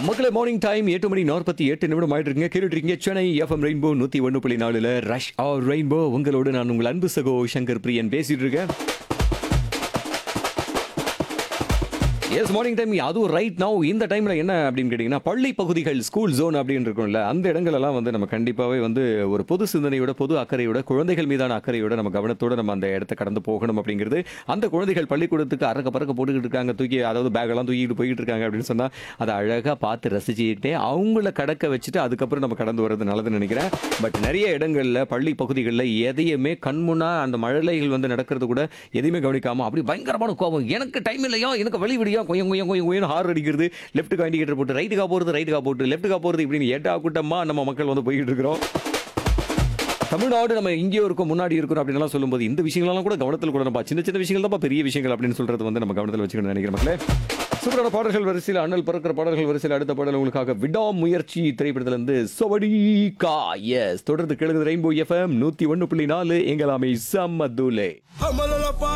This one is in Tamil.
மக்களே மார்னிங் டைம் எட்டு மணி நாற்பத்தி எட்டு நிமிடம் ஆயிட்டு இருக்கீங்க கேட்டுட்டு இருக்கீங்க சென்னை எஃப்எம் ரெயின்போ நூத்தி ஒன்று புள்ளி நாலுல ரஷ் ஆர் ரெயின்போ உங்களோடு நான் உங்கள் அன்பு சகோ சங்கர் பிரியன் பேசிட்டு இருக்கேன் எஸ் மார்னிங் டைம் அதுவும் ரைட் நவ் இந்த டைம்ல என்ன அப்படின்னு கேட்டிங்கன்னா பள்ளி பகுதிகள் ஸ்கூல் ஜோன் அப்படின்னு இருக்கும்ல அந்த இடங்கள் எல்லாம் வந்து நம்ம கண்டிப்பாகவே வந்து ஒரு பொது சிந்தனையோட பொது அக்கறையோட குழந்தைகள் மீதான அக்கறையோட நம்ம கவனத்தோட நம்ம அந்த இடத்த கடந்து போகணும் அப்படிங்கிறது அந்த குழந்தைகள் பள்ளிக்கூடத்துக்கு அறக்க பறக்க போட்டுக்கிட்டு இருக்காங்க தூக்கி அதாவது பேக்கெல்லாம் தூக்கிட்டு போயிட்டு இருக்காங்க அப்படின்னு சொன்னா அதை அழகாக பார்த்து ரசிச்சுக்கிட்டே அவங்கள கடக்க வச்சுட்டு அதுக்கப்புறம் நம்ம கடந்து வர்றது நல்லதுன்னு நினைக்கிறேன் பட் நிறைய இடங்கள்ல பள்ளி பகுதிகளில் எதையுமே கண்முன்னா அந்த மழலைகள் வந்து நடக்கிறது கூட எதையுமே கவனிக்காம அப்படி பயங்கரமான கோபம் எனக்கு டைம் இல்லையா எனக்கு வழி விடியா கொய்யம் கொய்யம் கொய்யம் கொய்யம் ஹார் அடிக்கிறது லெஃப்ட்டுக்கு இண்டிகேட்டர் போட்டு ரைட்டுக்கா போகிறது ரைட்டுக்கா போட்டு லெஃப்ட்டுக்கா போகிறது இப்படின்னு ஏட்டா கூட்டமா நம்ம மக்கள் வந்து போய்கிட்டு இருக்கிறோம் தமிழ்நாடு நம்ம இங்கேயோ இருக்கோம் முன்னாடி இருக்கிறோம் அப்படின்லாம் சொல்லும்போது இந்த விஷயங்களெல்லாம் கூட கவனத்தில் கூட நம்ம சின்ன சின்ன விஷயங்கள் தான் பெரிய விஷயங்கள் அப்படின்னு சொல்றது வந்து நம்ம கவனத்தில் வச்சுக்கணும்னு நினைக்கிறேன் மக்களே சூப்பரான பாடல்கள் வரிசையில் அண்ணல் பறக்கிற பாடல்கள் வரிசையில் அடுத்த பாடல் உங்களுக்காக விடாமுயற்சி திரைப்படத்துல இருந்து சொவடி கா எஸ் தொடர்ந்து கேளுங்க ரெயின்போ எஃப்எம் நூத்தி ஒன்று புள்ளி நாலு எங்களாமை சம்மதுலே Humble